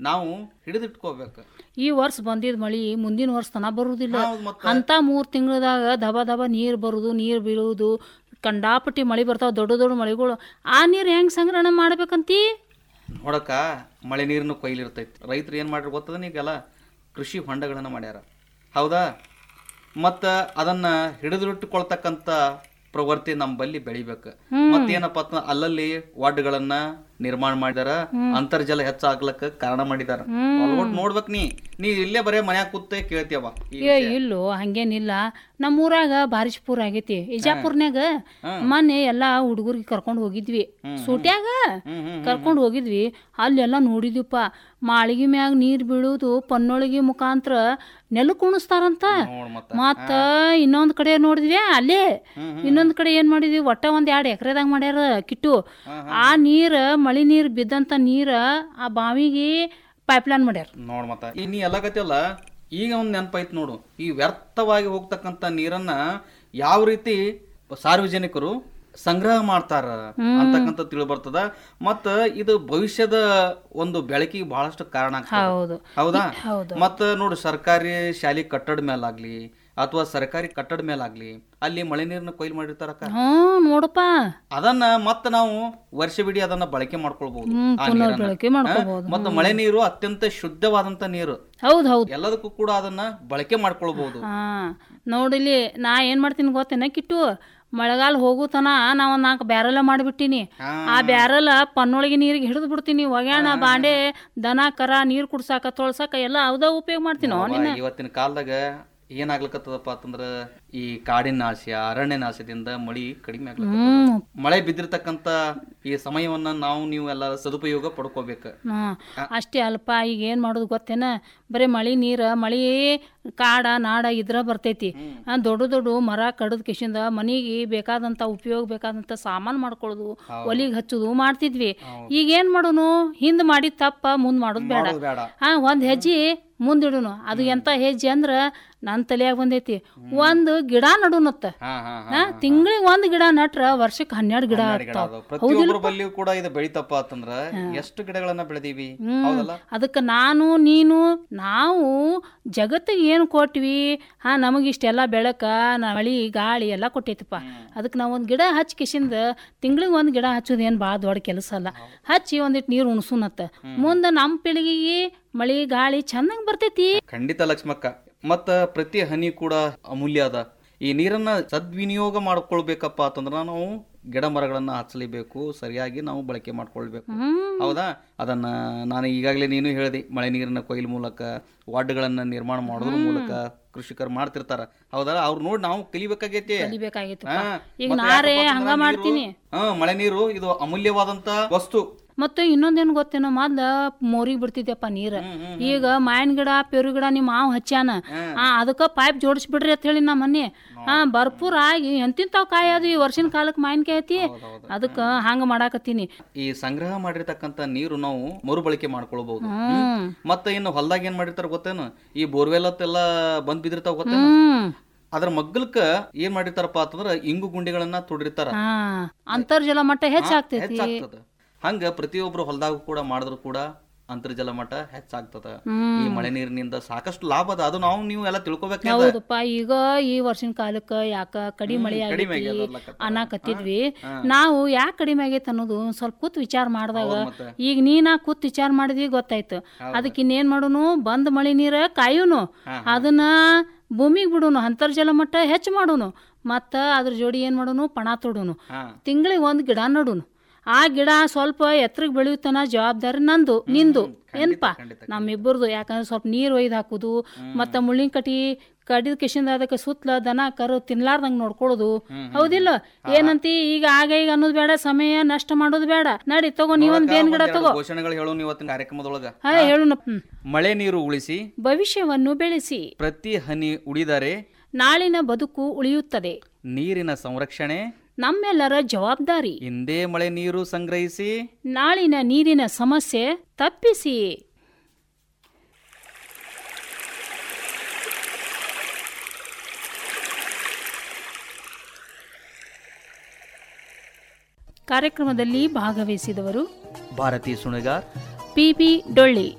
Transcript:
ನಾವು ಹಿಡಿದಿಟ್ಕೋಬೇಕು ಈ ವರ್ಷ ಬಂದಿದ್ ಮಳಿ ಮುಂದಿನ ವರ್ಷ ತನ ಬರುದಿಲ್ಲ ಹೌದ್ ಮತ್ತ. ಅಂತ ಮೂರ್ ತಿಂಗಳದಾಗ ದಬ ದಬ ನೀರ್ ಬರುದು ನೀರ್ ಬೀಳುವುದು ಕಂಡಾಪಟ್ಟಿ ಮಳಿ ಬರ್ತಾವ ದೊಡ್ಡ ದೊಡ್ಡ ಮಳಿಗಳು ಆ ನೀರ್ ಹೆಂಗ್ ಸಂಗ್ರಹಣೆ ಮಾಡ್ಬೇಕಂತಿ ನೋಡಕ್ಕ ಮಳೆ ನೀರಿನ ಕೊಯ್ಲಿರ್ತೈತಿ ರೈತರು ಏನು ಮಾಡ್ರಿ ಗೊತ್ತದ ಈಗೆಲ್ಲ ಕೃಷಿ ಹೊಂಡಗಳನ್ನು ಮಾಡ್ಯಾರ ಹೌದಾ ಮತ್ತು ಅದನ್ನ ಹಿಡಿದಿಟ್ಟುಕೊಳ್ತಕ್ಕಂಥ ಪ್ರವೃತ್ತಿ ನಮ್ಮ ಬಲ್ಲಿ ಬೆಳಿಬೇಕು ಮತ್ತೇನಪ್ಪ ಅಂತ ಅಲ್ಲಲ್ಲಿ ವಾರ್ಡ್ಗಳನ್ನ ನಿರ್ಮಾಣ ಮಾಡಿದಾರ ಅಂತರ್ಜಲ ಹೆಚ್ಚಾಗ್ಲಕ್ಕ ಕಾರಣ ಮಾಡಿದಾರ ಅಲ್ಗೊಟ್ ನೋಡ್ಬೇಕ್ ನೀ ನೀ ಇಲ್ಲೇ ಬರೇ ಮನ್ಯಾಗ ಕೂತೆ ಕೇಳ್ತೀಯವ ಈ ಏ ಇಲ್ಲೋ ಹಂಗೇನಿಲ್ಲ ನಮ್ಮೂರಾಗ ಬಾರಿಶ್ಪುರ ಆಗೈತಿ ಇಜಾಪುರ್ನ್ಯಾಗ ಮೊನ್ನೆ ಎಲ್ಲಾ ಹುಡುಗರಿಗೆ ಕರ್ಕೊಂಡು ಹೋಗಿದ್ವಿ ಸೂಟ್ಯಾಗ ಕರ್ಕೊಂಡು ಹೋಗಿದ್ವಿ ಅಲ್ಲೆಲ್ಲ ನೋಡಿದ್ವಿಪ್ಪ ಮಾಳಿಗೆ ಮ್ಯಾಗ ನೀರ್ ಬೀಳುದು ಪನ್ನೊಳಗಿ ಮುಖಾಂತರ ನೆಲಕ್ಕೆ ಉಣಿಸ್ತಾರಂತ ನೋಡ್ ಮತ್ತ ಮತ್ತ ಇನ್ನೊಂದ್ ಕಡೆ ನೋಡಿದ್ವಿ ಅಲ್ಲೇ ಇನ್ನೊಂದ್ ಕಡೆ ಏನ್ ಮಾಡಿದ್ವಿ ಒಟ್ಟ ಒಂದ್ ಎರಡ್ ಎಕರೆದಾಗ ಮಾಡ್ಯಾರ ಕಿಟ್ಟು ಆ ನೀರ್ ಮಳಿ ನೀರ್ ಬಿದ್ದಂತ ನೀರ ಆ ಬಾವಿಗೆ ಪೈಪ್ಲೈನ್ ಮಾಡ್ಯಾರ ನೋಡ್ ಮತ್ತ ಈ ನೀ ಎಲ್ಲ ಗತಿಯಲ್ಲ ಈಗ ಒಂದ್ ನೆನಪೈತ್ ನೋಡು ಈ ವ್ಯರ್ಥವಾಗಿ ಹೋಗ್ತಕ್ಕಂತ ನೀರನ್ನ ಯಾವ ರೀತಿ ಸಾರ್ವಜನಿಕರು ಸಂಗ್ರಹ ಮಾಡ್ತಾರ ಅಂತಕ್ಕಂಥ ತಿಳಿ ಬರ್ತದ ಮತ್ತ ಇದು ಭವಿಷ್ಯದ ಒಂದು ಬೆಳಕಿಗೆ ಬಹಳಷ್ಟು ಕಾರಣ ಆಗ್ತದ ಹೌದು ಹೌದಾ ಹೌದು. ಮತ್ತ ನೋಡು ಸರ್ಕಾರಿ ಶಾಲೆ ಕಟ್ಟಡ ಮೇಲಾಗ್ಲಿ ಅಥವಾ ಸರ್ಕಾರಿ ಕಟ್ಟಡ ಮೇಲಾಗ್ಲಿ ಅಲ್ಲಿ ಮಳೆ ನೀರನ್ನ ಕೊಯ್ಲು ಮಾಡಿರ್ತಾರಕ್ಕ ಹ್ಮ್ ನೋಡಪ್ಪ ಅದನ್ನ ಮತ್ತ ನಾವು ವರ್ಷವಿಡೀ ಅದನ್ನ ಬಳಕೆ ಮಾಡ್ಕೊಳ್ಬಹುದು ಹ್ಮ್ ಆ ಪುನರ್ ನೀರನ್ನ. ಬಳಕೆ ಮಾಡ್ಕೋಬಹುದು ಹಾ? ಮತ್ತು ಮಳೆ ನೀರು ಅತ್ಯಂತ ಶುದ್ಧವಾದಂತ ನೀರು ಹೌದ್ ಹೌದ್ ಎಲ್ಲದಕ್ಕೂ ಕೂಡ ಅದನ್ನ ಬಳಕೆ ಮಾಡ್ಕೊಳ್ಬಹುದು ಹಾ ನೋಡಿಲಿ ನಾ ಏನ್ ಮಾಡ್ತೀನಿ ಗೊತ್ತೇನ ಕಿಟ್ಟು ಮಳೆಗಾಲ ಹೋಗು ತನ ನಾ ಒಂದ್ ನಾಲ್ಕು ಬ್ಯಾರಲ ಮಾಡಿಬಿಟ್ಟಿನಿ ಆ ಬ್ಯಾರಲ ಪನ್ನೊಳಗೆ ನೀರಿಗೆ ಹಿಡಿದು ಬಿಡ್ತೀನಿ ಒಗ್ಯಾಣ ಬಾಂಡೆ ದನ ಕರ ನೀರ್ ಕುಡ್ಸಾಕ ತೊಳ್ಸಾಕ ಎಲ್ಲ ಅವದ ಉಪಯೋಗ ಮಾಡ್ತೀನೋ ನಿನ್ನ ಇವತ್ತಿನ ಕಾಲದಾಗ ಏನಾಗ್ಲಿಕತ್ತದಪ್ಪ ಅಂತಂದ್ರ ಈ ಕಾಡಿನ ನಾಶ ಅರಣ್ಯ ನಾಶದಿಂದ ಮಳಿ ಕಡಿಮೆ ಆಗ್ಲಕತ್ತದ ಹ್ಮ್ ಮಳೆ ಬಿದ್ದಿರ್ತಕ್ಕಂತ ಈ ಸಮಯವನ್ನ ನಾವು ನೀವು ಎಲ್ಲ ಸದುಪಯೋಗ ಪಡ್ಕೋಬೇಕು ಹ್ಮ್ ಅಷ್ಟೇ ಅಲ್ಪ ಈಗ ಏನ್ ಮಾಡೋದು ಗೊತ್ತೇನ ಬರೀ ಮಳಿ ನೀರ ಮಳಿ ಕಾಡ ನಾಡ ಇದ್ರ ಬರ್ತೈತಿ ಆ, ದೊಡ್ಡ ದೊಡ್ಡ ಮರ ಕಡದ್ ಕಿಶಿಂದ ಮನಿಗೆ ಬೇಕಾದಂತ ಉಪಯೋಗ ಬೇಕಾದಂತ ಸಾಮಾನ್ ಮಾಡ್ಕೊಳ್ಳೋದು ಒಲಿಗ್ ಹಚ್ಚುದು ಮಾಡ್ತಿದ್ವಿ ಈಗ ಏನ್ ಮಾಡೋನು ಹಿಂದ್ ಮಾಡಿದ ತಪ್ಪ ಮುಂದ್ ಮಾಡೋದು ಬೇಡ ಮಾಡೋದು ಬೇಡ ಹಾ ಒಂದ್ ಹೆಜ್ಜೆ ಮುಂದಿಡುನು ಅದು ಎಂತ ಹೆಜ್ಜೆ ಅಂದ್ರ ನನ್ ತಲೆಯಾಗ ಬಂದೈತಿ ಒಂದು ಗಿಡ ನಡುನತ್ತ ಹಾ ಹಾ ಹಾ ಹಾ ತಿಂಗಳಿಗೆ ಒಂದ್ ಗಿಡ ನಟ್ರ ವರ್ಷಕ್ಕೆ ಹನ್ನೆರಡು ಗಿಡ ಗಿಡ ಆಗ್ತಾವ ಅದಾವ. ಪ್ರತಿಯೊಬ್ಬರ ಬಲ್ಲಿಯೂ ಕೂಡ ಇದು ಬೆಳಿತಪ್ಪ ಅಂತಂದ್ರ ಎಷ್ಟು ಗಿಡಗಳನ್ನ ಬೆಳೆದೀವಿ ಹೌದಲ್ಲ ಅದಕ್ಕೆ ನಾನು ನೀನು ನಾವು ಜಗತ್ತಿಗೆ ಏನು ಕೊಟ್ವಿ ಹಾ ನಮಗೆ ಇಷ್ಟೆಲ್ಲ ಬೆಳಕ ನ- ಮಳಿ ಗಾಳಿ ಎಲ್ಲ ಕೊಟ್ಟೈತಪ್ಪ ಅದಕ್ಕೆ ನಾವು ಒಂದು ಗಿಡ ಹಚ್ಚಿ ಕಿಶಿಂದ ತಿಂಗಳಿಗೆ ಒಂದು ಗಿಡ ಹಚ್ಚೋದು ಏನು ಭಾಳ ದೊಡ್ಡ ಕೆಲಸ ಅಲ್ಲ ಹಚ್ಚಿ ಒಂದಿಟ್ಟು ನೀರು ಉಣಸುನತ್ತ ಮುಂದೆ ನಮ್ಮ ಪೀಳಿಗೆಗೆ ಮಳಿ ಗಾಳಿ ಚೆನ್ನಾಗಿ ಬರ್ತೈತಿ ಖಂಡಿತ ಲಕ್ಷ್ಮಕ್ಕ ಮತ್ತ ಪ್ರತಿ ಹನಿ ಕೂಡ ಅಮೂಲ್ಯ ಅದ ಈ ನೀರನ್ನ ಸದ್ವಿನಿಯೋಗ ಮಾಡ್ಕೊಳ್ಬೇಕಪ್ಪ ಅಂತಂದ್ರ ನಾವು ಗಿಡ ಮರಗಳನ್ನ ಹಚ್ಚಲೇಬೇಕು ಸರಿಯಾಗಿ ನಾವು ಬಳಕೆ ಮಾಡ್ಕೊಳ್ಬೇಕು ಹೌದಾ ಅದನ್ನ ನಾನು ಈಗಾಗಲೇ ನೀನು ಹೇಳಿದೆ ಮಳೆ ನೀರಿನ ಕೊಯ್ಲು ಮೂಲಕ ವಾರ್ಡ್ಗಳನ್ನ ನಿರ್ಮಾಣ ಮಾಡೋದ್ರ ಮೂಲಕ ಕೃಷಿಕರು ಮಾಡ್ತಿರ್ತಾರ ಹೌದಾ ಅವ್ರು ನೋಡಿ ನಾವು ಕಲಿಬೇಕಾಗೈತಿ ಕಲಿಬೇಕಾಗಿತ್ತು ಹಾ, ಈಗ ಮತ್ತೆ ನಾರೇ ಯಾಕಪ್ಪ ಹಂಗ ಅಂತಂದ್ರ ಮಾಡ್ತೀನಿ ನೀರು- ಹಾ ಮಳೆ ನೀರು ಇದು ಅಮೂಲ್ಯವಾದಂತ ವಸ್ತು ಮತ್ತೆ ಇನ್ನೊಂದೇನು ಗೊತ್ತೇನೋ ಮೊದ್ಲ ಮೋರಿಗೆ ಬಿಡ್ತಿದ್ಯಪ್ಪ ನೀರ ಈಗ ಮಾವಿನ ಗಿಡ ಪೇರು ಗಿಡ ನಿಮ್ಮ ಮಾವ ಹಚ್ಚಾನ ಆ ಅದಕ್ಕ ಪೈಪ್ ಜೋಡಿಸ್ಬಿಡ್ರಿ ಅಂತ ಹೇಳಿ ನಾ ಮೊನ್ನೆ ಹಾ ಭರ್ಪೂರ್ ಆಗಿ ಎಂತಿಂತಾವ್ ಕಾಯಿ ಅದು ಈ ವರ್ಷಿನ ಕಾಲಕ್ಕೆ ಮಾವಿನಕಾಯಿ ಐತಿ ಅದಕ್ಕ ಹಂಗ ಮಾಡಾಕತ್ತೀನಿ ಈ ಸಂಗ್ರಹ ಮಾಡಿರ್ತಕ್ಕಂಥ ನೀರು ನಾವು ಮರುಬಳಕೆ ಮಾಡ್ಕೊಳ್ಬಹುದು ಹ್ಮ್ ಮತ್ತೆ ಇನ್ನು ಹೊಲ್ದಾಗ ಏನ್ ಮಾಡಿರ್ತಾರ ಗೊತ್ತೇನು ಈ ಬೋರ್ವೆಲ್ ಎಲ್ಲ ಬಂದ್ ಬಿದ್ದಿರ್ತಾವ ಗೊತ್ತೇನು ಹ್ಮ್ ಅದ್ರ ಮಗ್ಗಲ್ಕ ಏನ್ ಮಾಡಿರ್ತಾರಪ್ಪ ಅಂತಂದ್ರ ಇಂಗು ಗುಂಡಿಗಳನ್ನ ತುಡಿರ್ತಾರ ಹಾ ಅಂತರ್ಜಲ ಮಟ್ಟ ಹೆಚ್ಚಾಗ್ತೈತಿ ಹೆಚ್ಚಾಗ್ತದ ಹಂಗ ಪ್ರತಿಯೊಬ್ರು ಹೊಲ್ದಾಗ ಕೂಡ ಮಾಡಿದ್ರು ಕೂಡ ಅಂತರ್ಜಲ ಮಟ್ಟ ಹೆಚ್ಚಾಗ್ತದ ಈ ಮಳೆ ನೀರಿನಿಂದ ಸಾಕಷ್ಟು ಲಾಭ ಅದ ಅದು ನಾವು ನೀವು ಎಲ್ಲ ತಿಳ್ಕೊಬೇಕಾದ ಹೌದಪ್ಪ ಈಗ ಈ ವರ್ಷಿನ ಕಾಲಕ್ಕ ಯಾಕ ಕಡಿಮೆ ಮಳೆ ಕಡಿಮೆ ಆಗೈತಿ ಆಗ್ಯದ ಅನ್ಲಕತ್ತಾರ. ಅನ್ನಕತ್ತಿದ್ವಿ ನಾವು ಯಾಕೆ ಕಡಿಮೆ ಆಗೈತೆ ಅನ್ನೋದು ಒಂದ್ ಸ್ವಲ್ಪ ಕೂತ್ ವಿಚಾರ ಮಾಡಿದಾಗ ಮತ್ತೆ. ಈಗ ನೀನಾ ಕೂತ್ ವಿಚಾರ ಮಾಡಿದ್ವಿ ಗೊತ್ತಾಯ್ತು ಅದಕ್ಕೆ ಇನ್ನೇನ್ ಮಾಡೋನು ಬಂದ್ ಮಳೆ ನೀರ ಕಾಯುನು ಅದನ್ನ ಭೂಮಿಗೆ ಬಿಡುನು ಅಂತರ್ಜಲ ಮಟ್ಟ ಹೆಚ್ಚು ಮಾಡೋನು ಮತ್ತ ಅದ್ರ ಜೋಡಿ ಏನ್ ಮಾಡೋನು ಪಣ ತೊಡುನು ಹಾ ತಿಂಗಳಿಗೆ ಒಂದ್ ಗಿಡ ನಡುನು ಆ ಗಿಡ ಸ್ವಲ್ಪ ಎತ್ತರಕ್ಕೆ ಬೆಳೆಯುತ್ತನ ಜವಾಬ್ದಾರಿ ನಂದು ನಿಂದು ಏನ್ಪಾ ನಮ್ಮಿಬ್ಬರದು ಯಾಕಂದ್ರೆ ಸ್ವಲ್ಪ ನೀರ್ ಒಯ್ದು ಹಾಕುದು ಮತ್ತ ಮುಳ್ಳಿನ ಕಟಿ ಕಡಿದ ಕಿಶಿಂದ ಅದಕ್ಕೆ ಸುತ್ತಲ ದನ ಕರು ತಿನ್ಲಾರ್ದಂಗ್ ನೋಡ್ಕೊಳ್ಳೋದು ಹೌದಿಲ್ಲ ಏನಂತಿ ಈಗ ಆಗ ಈಗ ಅನ್ನೋದು ಬೇಡ ಸಮಯ ನಷ್ಟ ಮಾಡೋದು ಬೇಡ ನಡಿ ತಗೋ ನೀವೊಂದ್ ಬೇನ್ ಗಿಡ ಒಂದೆರಡು ತಗೋ ಘೋಷಣೆಗಳು ಹೇಳೋನು ಇವತ್ತಿನ ಕಾರ್ಯಕ್ರಮದೊಳಗ ಹಾ ಹೇಳು ಹ್ಮ್. ಮಳೆ ನೀರು ಉಳಿಸಿ ಭವಿಷ್ಯವನ್ನು ಬೆಳೆಸಿ ಪ್ರತಿ ಹನಿ ಉಳಿದರೆ ನಾಳಿನ ಬದುಕು ಉಳಿಯುತ್ತದೆ ನೀರಿನ ಸಂರಕ್ಷಣೆ ನಮ್ಮೆಲ್ಲರ ಜವಾಬ್ದಾರಿ ಇಂದೇ ಮಳೆ ನೀರು ಸಂಗ್ರಹಿಸಿ ನಾಳಿನ ನೀರಿನ ಸಮಸ್ಯೆ ತಪ್ಪಿಸಿ ಕಾರ್ಯಕ್ರಮದಲ್ಲಿ ಭಾಗವಹಿಸಿದವರು ಭಾರತಿ ಸುಣಗಾರ್ ಪಿ ಬಿ ಡೊಳ್ಳಿ